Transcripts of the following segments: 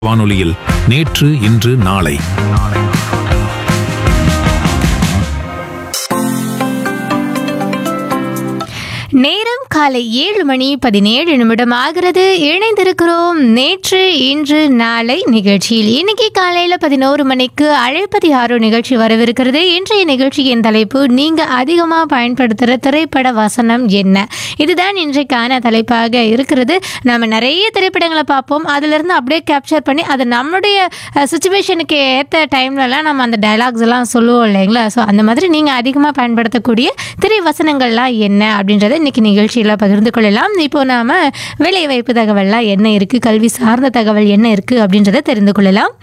வானொலியில் நேற்று இன்று நாளை நேரம் காலை ஏழு மணி பதினேழு நிமிடம் ஆகிறது இணைந்திருக்கிறோம் நேற்று இன்று நாளை நிகழ்ச்சியில் இன்னைக்கு காலையில பதினோரு மணிக்கு அழைப்பதி ஆரோ நிகழ்ச்சி வரவிருக்கிறது இன்றைய நிகழ்ச்சியின் தலைப்பு நீங்க அதிகமா பயன்படுத்துகிற திரைப்பட வசனம் என்ன இதுதான் இன்றைக்கான தலைப்பாக இருக்கிறது நம்ம நிறைய திரைப்படங்களை பார்ப்போம் அதுல இருந்து அப்படியே கேப்சர் பண்ணி அது நம்மளுடைய சுச்சுவேஷனுக்கு ஏற்ற டைம்லலாம் நம்ம அந்த டைலாக்ஸ் எல்லாம் சொல்லுவோம் இல்லைங்களா ஸோ அந்த மாதிரி நீங்கள் அதிகமாக பயன்படுத்தக்கூடிய திரை வசனங்கள்லாம் என்ன அப்படின்றத இன்னைக்கு நிகழ்ச்சியில் பகிர்ந்து கொள்ளலாம் இப்போ நாம வேலைவாய்ப்பு தகவல்லாம் என்ன இருக்குது கல்வி சார்ந்த தகவல் என்ன இருக்குது அப்படின்றத தெரிந்து கொள்ளலாம்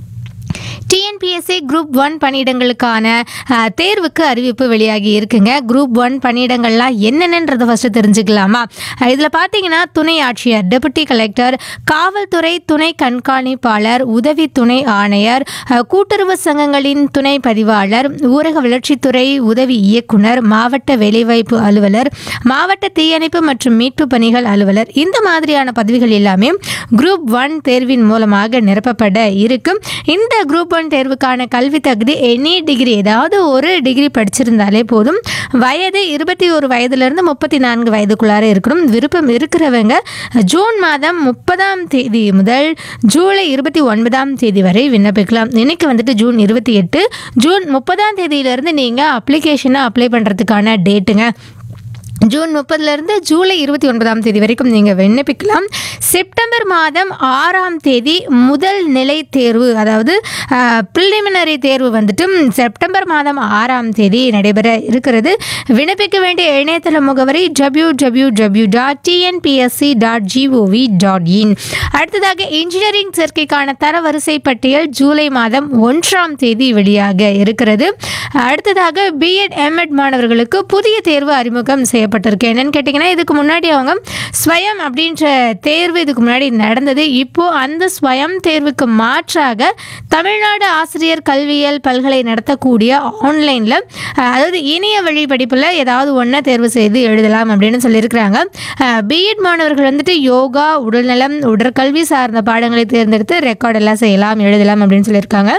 டிஎன்பிஎஸ்சி குரூப் ஒன் பணியிடங்களுக்கான அஹ், தேர்வுக்கு அறிவிப்பு வெளியாகி இருக்குங்க குரூப் ஒன் பணியிடங்கள்லாம் என்னென்னன்றதை ஃபஸ்ட்டு தெரிஞ்சுக்கலாமா இதில் பார்த்தீங்கன்னா துணை ஆட்சியர் டெபுட்டி கலெக்டர் காவல்துறை துணை கண்காணிப்பாளர் உதவி துணை ஆணையர் அஹ், கூட்டுறவு சங்கங்களின் துணை பதிவாளர் ஊரக வளர்ச்சித்துறை உதவி இயக்குனர் மாவட்ட வேலைவாய்ப்பு அலுவலர் மாவட்ட தீயணைப்பு மற்றும் மீட்பு பணிகள் அலுவலர் இந்த மாதிரியான பதவிகள் எல்லாமே குரூப் ஒன் தேர்வின் மூலமாக நிரப்பப்பட இருக்கும் இந்த குரூப் ஒன் தேர்வுக்கான கல்வி தகுதி எனி டிகிரி ஏதாவது ஒரு டிகிரி படிச்சிருந்தாலே போதும் வயது இருபத்தி ஒரு வயதுலேருந்து முப்பத்தி நான்கு வயதுக்குள்ளார இருக்கணும் விருப்பம் இருக்கிறவங்க ஜூன் மாதம் முப்பதாம் தேதி முதல் ஜூலை இருபத்தி ஒன்பதாம் தேதி வரை விண்ணப்பிக்கலாம் இன்னைக்கு வந்துட்டு ஜூன் இருபத்தி எட்டு ஜூன் முப்பதாம் தேதியிலேருந்து நீங்கள் அப்ளிகேஷனை அப்ளை பண்ணுறதுக்கான டேட்டுங்க ஜூன் முப்பதுலேருந்து ஜூலை இருபத்தி ஒன்பதாம் தேதி வரைக்கும் நீங்கள் விண்ணப்பிக்கலாம் செப்டம்பர் மாதம் ஆறாம் தேதி முதல் நிலை தேர்வு அதாவது ப்ரிலிமினரி தேர்வு வந்துட்டு செப்டம்பர் மாதம் ஆறாம் தேதி நடைபெற இருக்கிறது விண்ணப்பிக்க வேண்டிய இணையதள முகவரி W W W dot TNPSC dot GOV dot in அடுத்ததாக இன்ஜினியரிங் சேர்க்கைக்கான தரவரிசை பட்டியல் ஜூலை மாதம் ஒன்றாம் தேதி வெளியாக இருக்கிறது அடுத்ததாக பிஎட் எம்எட் மாணவர்களுக்கு புதிய தேர்வு அறிமுகம் செய்யப்பட்டிருக்கு என்னன்னு கேட்டிங்கன்னா இதுக்கு முன்னாடி அவங்க ஸ்வயம் அப்படின்ற தேர்வு இதுக்கு முன்னாடி நடந்தது இப்போ அந்த ஸ்வயம் தேர்வுக்கு மாற்றாக தமிழ்நாடு ஆசிரியர் கல்வியியல் பல்கலை நடத்தக்கூடிய ஆன்லைனில் அதாவது இணைய வழி படிப்பில் ஏதாவது ஒன்றை தேர்வு செய்து எழுதலாம் அப்படின்னு சொல்லியிருக்கிறாங்க பிஎட் மாணவர்கள் வந்துட்டு யோகா உடல்நலம் உடற்கல்வி சார்ந்த பாடங்களை தேர்ந்தெடுத்து ரெக்கார்ட் எல்லாம் செய்யலாம் எழுதலாம் அப்படின்னு சொல்லியிருக்காங்க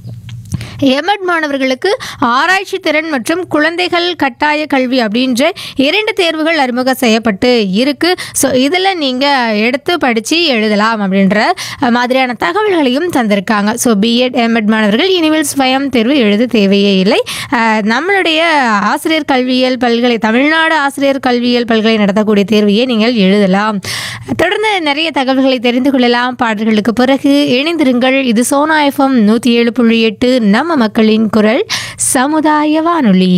எமட் மாணவர்களுக்கு ஆராய்ச்சி திறன் மற்றும் குழந்தைகள் கட்டாய கல்வி அப்படின்ற இரண்டு தேர்வுகள் அறிமுகம் செய்யப்பட்டு இருக்கு ஸோ இதில் நீங்கள் எடுத்து படித்து எழுதலாம் அப்படின்ற அஹ், மாதிரியான தகவல்களையும் தந்திருக்காங்க ஸோ பிஎட் எம்எட் மாணவர்கள் இனிமேல் ஸ்வயம் தேர்வு எழுத தேவையே இல்லை அஹ், நம்மளுடைய ஆசிரியர் கல்வியியல் பல்கலை தமிழ்நாடு ஆசிரியர் கல்வியியல் பல்கலை நடத்தக்கூடிய தேர்வையே நீங்கள் எழுதலாம் தொடர்ந்து நிறைய தகவல்களை தெரிந்து கொள்ளலாம் பாடல்களுக்கு பிறகு இணைந்திருங்கள் இது சோனா எஃப்எம் நூற்றி ஏழு புள்ளி எட்டு நம்ம மக்களின் குரல் சமுதாய வானொலி